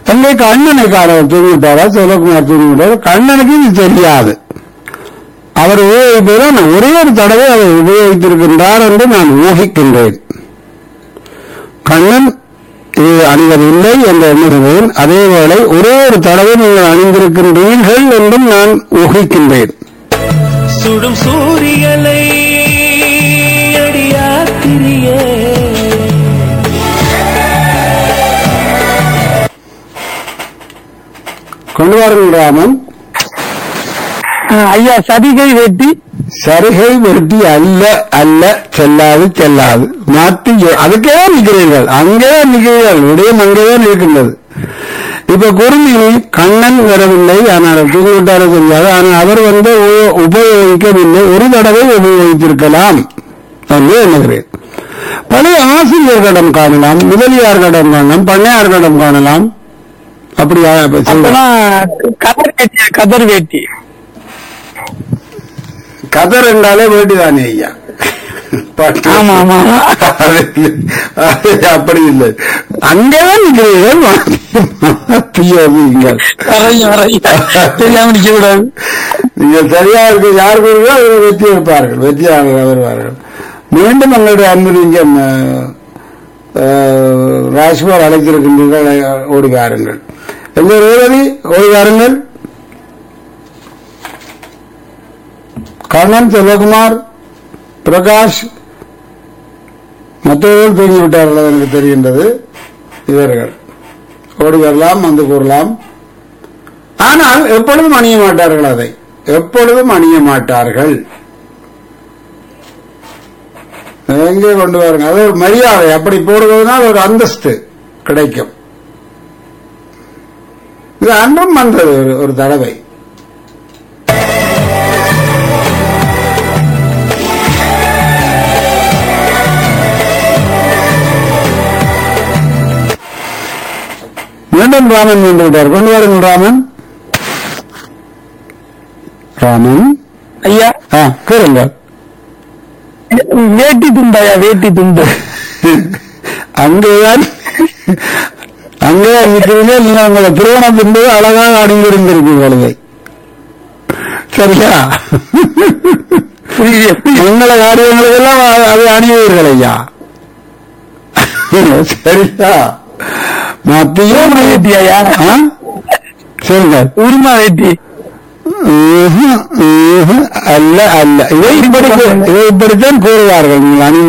அங்கே கண்ணனை கார தூங்கிட்டாரா சிவகுமார் தூங்கிட்டாரா கண்ணனுக்கு இது தெரியாது அவர் உபயோகிப்பதை நான் ஒரே ஒரு தடவை அவர் உபயோகித்திருக்கின்றார் என்று நான் ஊகிக்கின்றேன் கண்ணன் இது அணிவதில்லை என்று எண்ணுகிறேன் அதேவேளை ஒரே ஒரு தடவை நீங்கள் அணிந்திருக்கின்றீர்கள் என்றும் நான் ஊகிக்கின்றேன் சுடும் சூரியனை அடியாத்திரியே கொண்டு வாருங்கள் ராமன் ஐயா சதிகை வெட்டி சரிகை வெட்டி அல்ல அல்ல செல்லாது செல்லாது மாத்தி சொ- அதுக்கே நிற்கிறீர்கள் அங்கே நிற்கிறீர்கள் விடயம் அங்கேதான் இருக்கின்றது இப்ப குருமி கண்ணன் வரவில்லை ஆனால் தூங்கிவிட்டாரோ தெரியாது ஆனால் அவர் வந்து உ- உபயோகிக்கவில்லை ஒரு தடவை உபயோகித்திருக்கலாம் என்று எண்ணுகிறேன் பழைய ஆசிரியர்களிடம் காணலாம் முதலியார்களிடம் காணலாம் பண்ணையார்களிடம் காணலாம் அப்படி ஆ- சொல்றேன். அப்பதான் கதர் வேட்டி கதர் வேட்டி கதர் என்றாலே வேண்டிதானே ஐயா பாட்டு. ஆமா ஆமா அது இல்லை. அது அப்படி இல்லை அங்கேதான் நிற்கிறீர்கள் நீங்கள் வரையும் வரையும் தெரியாம நிக்க கூடாது நீங்கள் சரியா இருக்க யார் கூறுகிறோ அவர்கள் வெற்றி இருப்பார்கள் வெற்றியாளர்கள் வருவார்கள் மீண்டும் எங்களுடைய அன்புலிங்கம் ராஜ்குமார் அழைத்திருக்கின்றீர்கள் ஓடி வாருங்கள் எங்க ரேவதி ஓடி வாருங்கள் கண்ணன் செல்வகுமார் பிரகாஷ் மற்றவர்கள் தூங்கிவிட்டார்கள் அது எனக்கு தெரிகின்றது இவர்கள் ஓடி வரலாம் வந்து கூறலாம் ஆனால் எப்பொழுதும் அணிய மாட்டார்கள் அதை எப்பொழுதும் அணிய மாட்டார்கள் எங்கே கொண்டு வாருங்க அது ஒரு மரியாதை அப்படி போடுவதனால் ஒரு அந்தஸ்து கிடைக்கும் இது அன்றும் வந்தது ஒரு ஒரு தடவை மீண்டும் ராமன் வந்து விட்டார் கொண்டு வாருங்கள் ராமன் ராமன் ஐயா ஆ கேளுங்க வேட்டி துண்டாயா வேட்டி துண்டு அங்கேதான் அங்கேதான் நிற்கிறீங்க நீங்க உங்களை திருமணம் என்பது அழகாக அணிந்திருந்திருக்கீர்கள் இதை சரியா மங்கள காரியங்களுக்கெல்லாம் அ- அதை அணிவீர்கள் ஐயா சரியா மத்தியும் வேட்டி ஐயா ஆ? சொல்லுங்க உரிமா வேட்டி ம்ஹும், ம்ஹும், அல்ல அல்ல இதை இப்படி இதை இப்படித்தான் கூறுவார்கள் நீங்கள் அணி